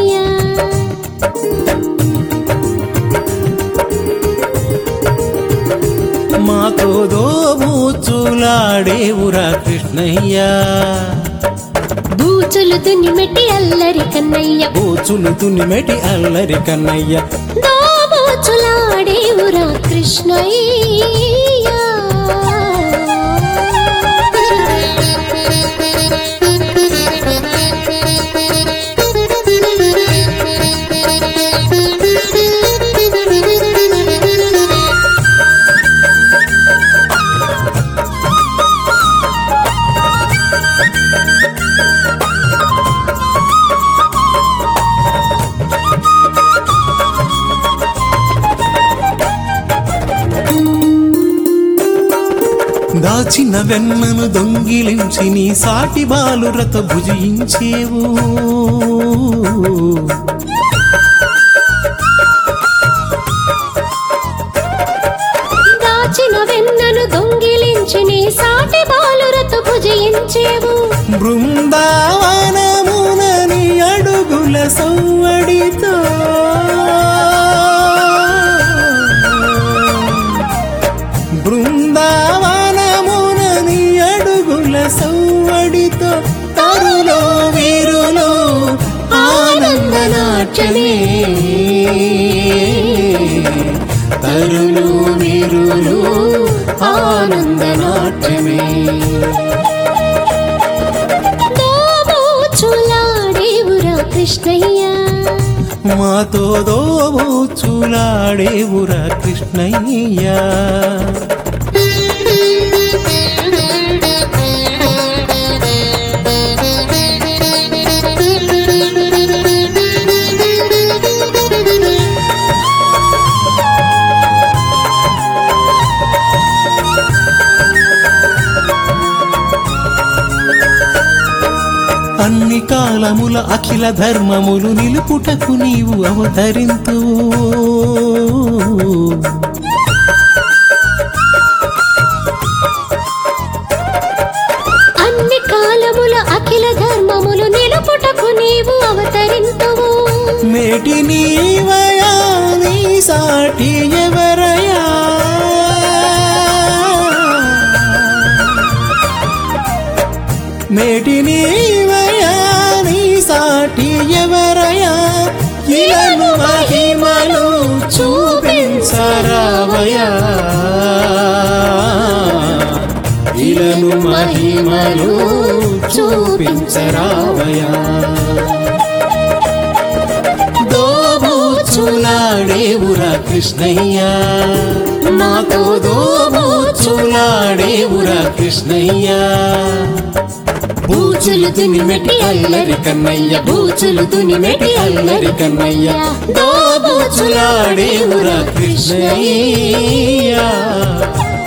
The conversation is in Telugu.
కృష్ణయ్య మాతో దోబూచులాడేవురా కృష్ణయ్య బూచులు తునిమెట్టి అల్లరి కన్నయ్య బూచులు తునిమెటి అల్లరి కన్నయ్య దోబూచులాడేవురా కృష్ణయ్య దాచిన వెన్నను దొంగిలించి నీ సాటి బాలురత భుజించేవు దాచిన వెన్నను దొంగిలించి నీ సాటి బాలురతు భుజించేవు బృందావనమునని అడుగుల సవ్వడితో బృందావనమునని అడుగుల సవ్వడితో తరులో వీరులో ఆనందనాట్యమే తరులు వీరులు ఆనందనాట్యమే దోబూచులాడేవురా కృష్ణయ్య మాతో దోబూచులాడేవురా కృష్ణయ్య అన్ని కాలముల అఖిల ధర్మములు నిలుపుటకు నీవు అవతరింతు అన్ని కాలముల అఖిల ధర్మములు నిలుపుటకు నీవు అవతరింతువు మేటి నీవయా నీ సాటి ఎవరయా మేటి నీవయా నీ సాటి ఎవరయా ఇలను మహిమలు చూపించరావయా ఇలను మహిమలు చూపించరావయా దోబూచులాడేవురా కృష్ణయ్య మాతో దోబూచులాడేవురా కృష్ణయ్య బూచులు తునిమెటి అల్లరి కన్నయ్య బూచులు తునిమెటి అల్లరి కన్నయ్య దోబూచులాడేవురా కృష్ణయ్య